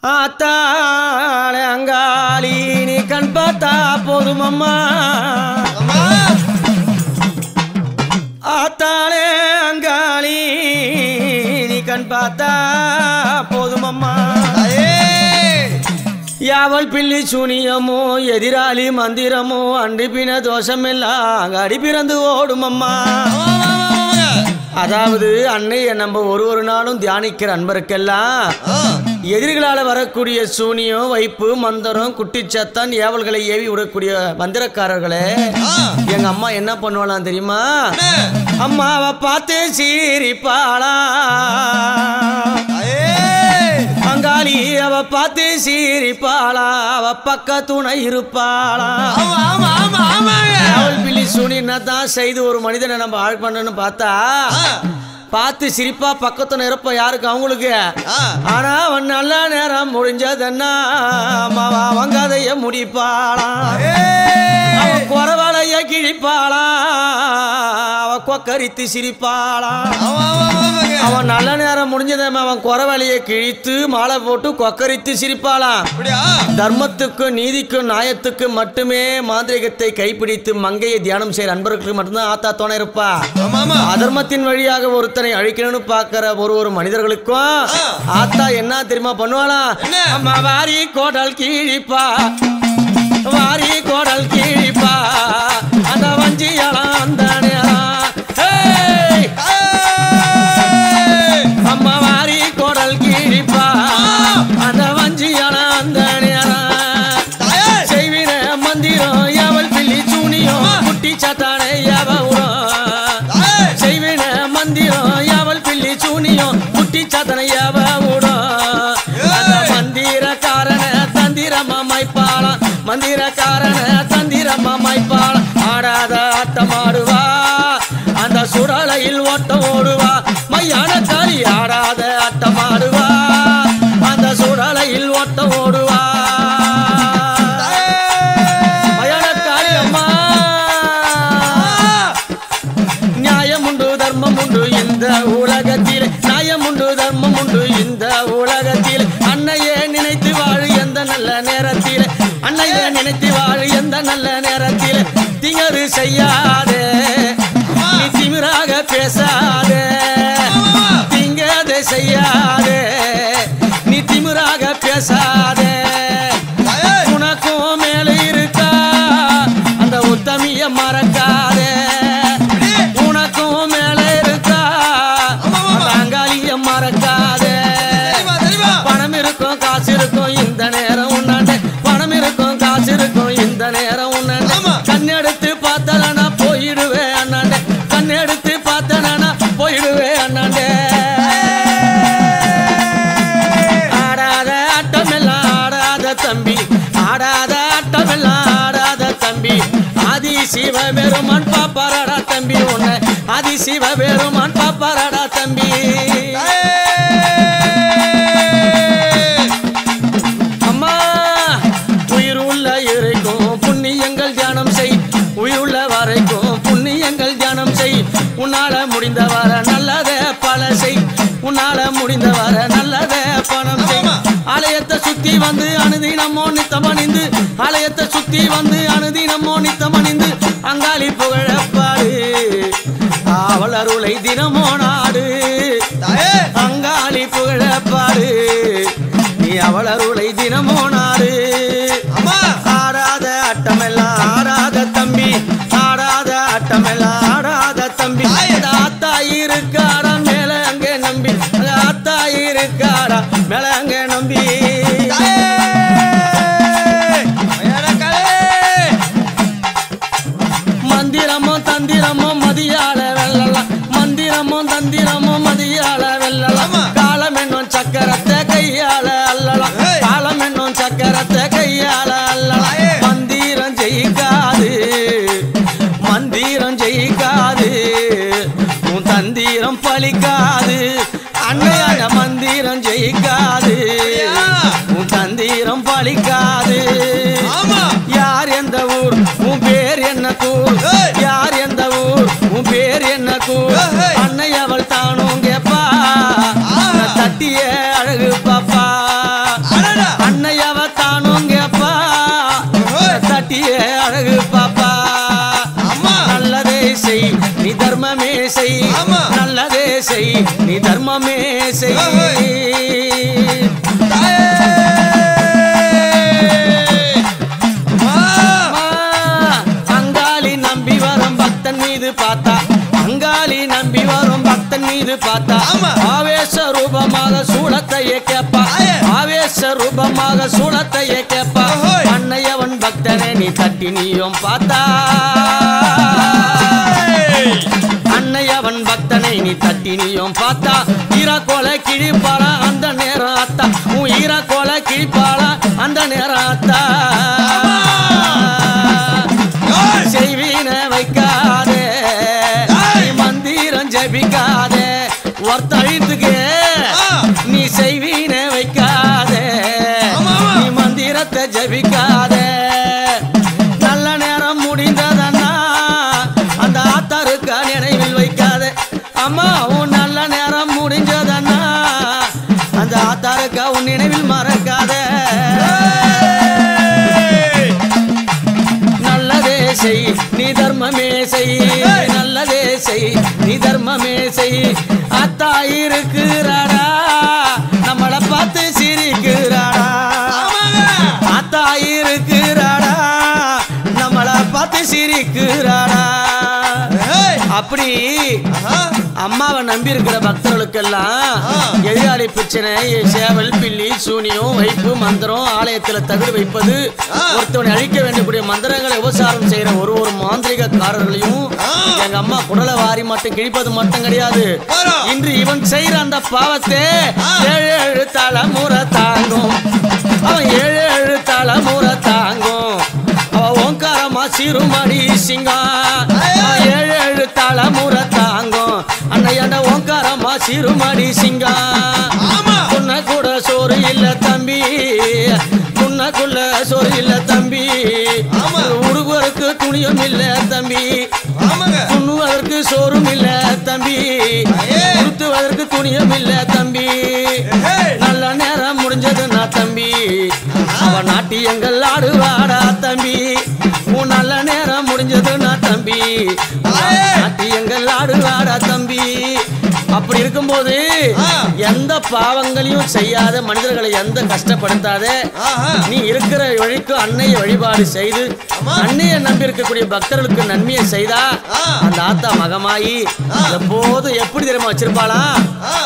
ஆத்தாளே அங்காளி நீ கண் பார்த்தா போதும் அம்மா அம்மா ஆத்தாளே அங்காளி நீ கண் பார்த்தா போதும் அம்மா தாயே யாவல் பில்லி சூனியமோ எதிராளி மந்திரமோ அண்டிப்பின தோஷமெல்லாம் அடி பிறந்து ஓடும் அம்மா ஆமா, ஆமா, ஆமாங்க. அதாவது அன்னைய நம்ம ஒரு ஒரு நாளும் தியானிக்கிற அன்பருக்கெல்லாம் ஆ, எதிரிகளால வரக்கூடிய சூனியம் வைப்பு மந்திரம் குட்டிச்சத்தன் ஏவல்களை ஏவி விடக்கூடிய மந்திரக்காரர்களே ஆ. எங்க அம்மா என்ன பண்ணுவாளாம் தெரியுமா என்ன? அம்மாவை பார்த்து சீரிப்பாளா தாயே அங்காளி அவ பார்த்து சீரிப்பாளா அவ பக்க துணை இருப்பாளா ஆமா ஆமா ஆமா ஆமாங்க ஏவல் பில்லி சூனியன்னா தான் செய்து ஒரு மனிதனை நம்ம ஆள் பண்ணணும்னு பார்த்தா ஆ, பார்த்து சிரிப்பா பக்கத்துல இருப்ப யாருக்கு அவங்களுக்கு ஆ. ஆனா அவன் நல்ல நேரம் முடிஞ்சதுன்னா அவன் அவன் கதைய முடிப்பாளா ஏய். அவன் குறவளைய கிழிப்பாளா அவ கொக்கரித்து சிரிப்பாளா ஆமா, ஆமா, ஆமாங்க. அவன் நல்ல நேரம் முடிஞ்சதும் அவன் குறவளைய கிழித்து மாலை போட்டு கொக்கரித்து சிரிப்பாளாம் அப்படியா தர்மத்துக்கும் நீதிக்கும் நியாயத்துக்கும் மட்டுமே மாந்திரிகத்தை கைப்பிடித்து மங்கையை தியானம் செய்யற அன்பர்களுக்கு மட்டும்தான் ஆத்தா துணை இருப்பா ஆமா ஆமா அதர்மத்தின் வழியாக ஒருத்தனை அழிக்கணும்னு பாக்குற ஒரு ஒரு மனிதர்களுக்கும் ஆத்தா என்ன தெரியுமா பண்ணுவாளா என்ன? அம்மா வாரி கோடல் கீழிப்பா வாரி கோடல் கீழிப்பா அந்த வஞ்சியலாம் அந்த நேரம். ஏய்! தாயே. அம்மா வாரி கோடல் கீழிப்பா அந்த வஞ்சியலாம் அந்த நேரம். தாயே. செய்வின மந்திரம் எவள் பில்லி சூனியம் குட்டி சாத்தானே எவ தாயே. செய்வின மந்திரம் யாவல் பில்லி சூனியம் குட்டி சாத்தனை யாவ விடும் அந்த மந்திரக்காரன தந்திரமா மைப்பாளாம் மந்திரக்காரன தந்திரமா மைப்பாளாம் ஆடாத ஆட்டமாடுவா அந்த சுடலையில் ஓட்டம் ஓடுவா மையான காரி ஆடாத ஆட்டமாடுவா அந்த சுடலையில் ஓட்டம் ஓடுவா மயான காரி அம்மா நியாயமுண்டு தர்மம் உண்டு இந்த உலகத்தில் நியாயமுண்டு தர்மம் உண்டு இந்த உலகத்தில் அன்னையே நினைத்து வாழு எந்த நல்ல நேரத்தில் அன்னையே நினைத்து வாழு எந்த நல்ல நேரத்தில் திங்கரு செய்யாதே நீ திமிராக பேசாதே திங்கதை செய்யாதே நீ திமிராக பேசாதே தாயே. உனக்கும் மேல இருக்கா அந்த உத்தமிய மறக்காதே உனக்கும் மேல இருக்கா அந்த அங்காளிய மறக்காதே தெரியுமா, தெரியுமா? பணம் இருக்கும் காசு இருக்கும் இந்த நேரம் உன்னாண்டே பணம் இருக்கும் காசு இருக்கும் இந்த நேரம் உன்னாண்டே ஆமா. கண்ணெடுத்து பார்த்தலனா போயிடுவேன் அண்ணாண்டே கண்ணெடுத்து பார்த்தனா போயிடுவேன் அண்ணாண்டே ஆடாத ஆட்டமெல்லாம் ஆடாத தம்பி ஆடாத ஆட்டமெல்லாம் ஆடாத தம்பி ஆதி சிவ பெருமான் பாப்பாரடா தம்பி உன்னை ஆதி சிவ பெருமான் பாப்பாரடா தம்பி அம்மா உயிர் உள்ள இறைக்கும் புண்ணியங்கள் தியானம் செய் உயிர் உள்ள வரைக்கும் புண்ணியங்கள் தியானம் செய் உன்னால முடிந்த வர நல்லதே பல செய் உன்னால முடிந்த வர நல்லதே பணம் செய் ஆலயத்தை சுத்தி வந்து அனுதினமோ நித்தம் அணிந்து ஆலயத்தை சுத்தி வந்து அனுதினமோ நித்தம் அணிந்து அங்காளி புகழப்பாடு அவள் அருளை தினமோ நாடு தாயே. அங்காளி புகழப்பாடு நீ அவள் அருளை தினமோ நாடு அம்மா. ஆடாத ஆட்டமெல்லாம் ஆடாத தம்பி ஆடாத ஆட்டமெல்லாம் ஆடாத தம்பி தாயே. அந்த ஆத்தா இருக்காடா மேல அங்கே நம்பி அந்த ஆத்தா இருக்காடா மேல அங்கே நம்பி தாயே. மயானக்காளே. மந்திரமோ தந்திரமோ மதியால வெல்லலாம் மந்திரமோ தந்திரமோ மதியால வெல்லலாம் ஆமா. காலம் என்னும் சக்கரத்தை கையால அல்லலாம் ஏய். காலம் என்னும் சக்கரத்தை கையால அல்லலாம் தாயே. மந்திரம் ஜெயிக்காது மந்திரம் ஜெயிக்காது உன் தந்திரம் பலிக்காது அன்னையான மந்திரம் ஜெயிக்காது அப்படியா? உன் தந்திரம் பலிக்காது ஆமா. யார் எந்த ஊர் உன் பேர் என்ன கூர் ஏய். யார் எந்த ஊர் உன் பேர் என்ன கூர் ஏய். அன்னை அவள் தானும் கேப்பா ஆ. தட்டிய அழகு பாப்பா அடடா. நீ தர்மமே செய் அம்மா, அங்காளி நம்பி வரும் பக்தன் மீது பார்த்தா அங்காளி நம்பி வரும் பக்தன் மீது பார்த்தா ஆமா. ஆவேச ரூபமாக சூளத்தையே கேப்பா ஆயே. ஆவேச ரூபமாக சூளத்தையே கேப்பா ஓஹோய். அன்னையவன் பக்தனை நீ தட்டி நீயும் பார்த்தா அன்னையவன் பக்தனை நீ தட்டி நீயும் பார்த்தா ஈரக்கோலை கிழிப்பாளா அந்த நேரம் அத்தா உன் ஈரக்கோலை கிழிப்பாளா அந்த நேரம் அத்தா செய்வீன வைக்காதே நீ மந்திரம் ஜபிக்காதே ஒருத்தழுத்துக்கு ஆ. நீ செய்வீன வைக்காதே ஆமா, ஆமா. நீ மந்திரத்தை ஜபிக்காதே நல்ல நேரம் முடிந்ததன்னா அந்த ஆத்தாருக்கா நினைவில் வைக்காதே அம்மா உன் நல்ல நேரம் முடிஞ்சதன்னா அந்த ஆத்தாருக்கா உன் நினைவில் மறக்காதே நல்லதே செய் நீ தர்மமே செய் நல்லதே செய் நீ தர்மமே செய் அத்தா இருக்கிறாடா நம்மளை பார்த்து சிரிக்கிறாடா அத்தா இருக்கிறாடா நம்மளை பார்த்து சிரிக்கிறாடா அப்படி அம்மாவை நம்பி இருக்கிற பக்தர்களுக்கெல்லாம் ஆ. எதிராளி பிரச்சனை சேவல் பில்லி சூனியம் வைப்பு மந்திரம் ஆலயத்துல தகுதி வைப்பது ஆ. ஒருத்தவனை அழிக்க வேண்டியக்கூடிய மந்திரங்களை உபசாரம் செய்யற ஒரு ஒரு மாந்திரிகக்காரர்களையும் ஆ. எங்க அம்மா குடலை வாரி மட்டும் கிழிப்பது மட்டும் கிடையாது வரும். இன்று இவன் செய்யற அந்த பாவத்தை ஆ. ஏழு ஏழு தலைமுறை தாங்கும் அவன் ஏழு ஏழு தலைமுறை தாங்கும் அவ ஓங்காரமா சிறுமடி சிங்கம் அவன் ஏழு ஏழு தலைமுறை தாங்கும் அன்னையாண்ட ஓங்காரமா சிறுமடி சிங்கம் ஆமா. உன்ன கூட சோறு இல்ல தம்பி உன்னக்குள்ள சோறு இல்ல தம்பி ஆமா. உடுவருக்கு துணியும் இல்ல தம்பி ஆமாங்க துண்ணுவதற்கு சோறும் இல்ல தம்பி ஐயே. உடுத்துவதற்கு துணியும் இல்ல தம்பி ஏய். நல்ல நேரம் முடிஞ்சதுன்னா தம்பி அவ நாட்டியங்கள் ஆடுவாடா தம்பி உன் நல்ல நேரம் முடிஞ்சதுன்னா தம்பி ஐயே. நாட்டியங்கள் ஆடுவாடா தம்பி அப்படி இருக்கும்போது ஆ. எந்த பாவங்களையும் செய்யாத மனிதர்களை எந்த கஷ்டப்படுத்தாத ஆஹா. நீ இருக்கிற வழிக்கு அன்னையை வழிபாடு செய்து ஆமா. அன்னையை நம்பி இருக்கக்கூடிய பக்தர்களுக்கு நன்மையை செய்தா ஆ. அந்த ஆத்தா மகமாயி ஆ. எப்போதும் எப்படி தெரியுமா வச்சிருப்பாளா ஆ,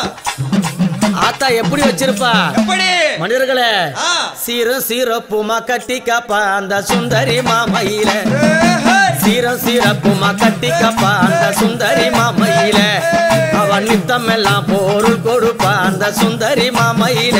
ஆத்தா எப்படி வச்சிருப்பா எப்படி மனிதர்களே ஆ. சீரும் சீரப்புமா கட்டி காப்பா அந்த சுந்தரி மாமையில ஏய். சீரம் சீரப்புமா கட்டி காப்பா அந்த சுந்தரி மாமையில அவன் நித்தம் எல்லாம் பொருள் கொடுப்பா அந்த சுந்தரி மாமையில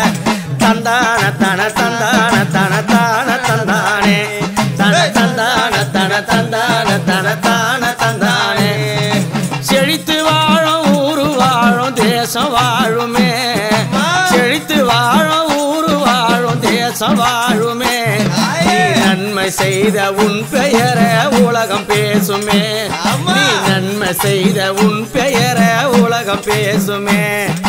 தந்தான தன தந்தான தன தான தந்தானே தன தந்தான தன தந்தான தன தான தந்தானே செழித்து வாழும் ஊரு வாழும் தேசம் வாழுமே செழித்து வாழும் ஊரு வாழும் தேசம் வாழுமே நீ நன்மை செய்த உன் பெயர உலகம் பேசுமே ஆமா. நீ நன்மை செய்த உன் பெயர உலகம் பேசுமே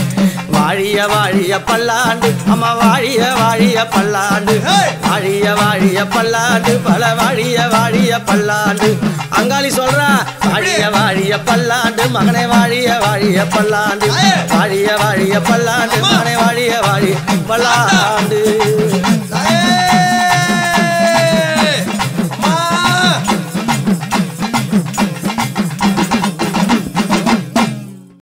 வாழிய வாழிய பல்லாண்டு அம்மா வாழிய வாழிய பல்லாண்டு Hey! வாழிய வாழிய பல்லாண்டு பல வாழிய வாழிய பல்லாண்டு அங்காளி சொல்றா வாழிய வாழிய பல்லாண்டு மகனை வாழிய வாழிய பல்லாண்டு Hey! வாழிய வாழிய பல்லாண்டு அம்மா. மகனை வாழிய வாழிய பல்லாண்டு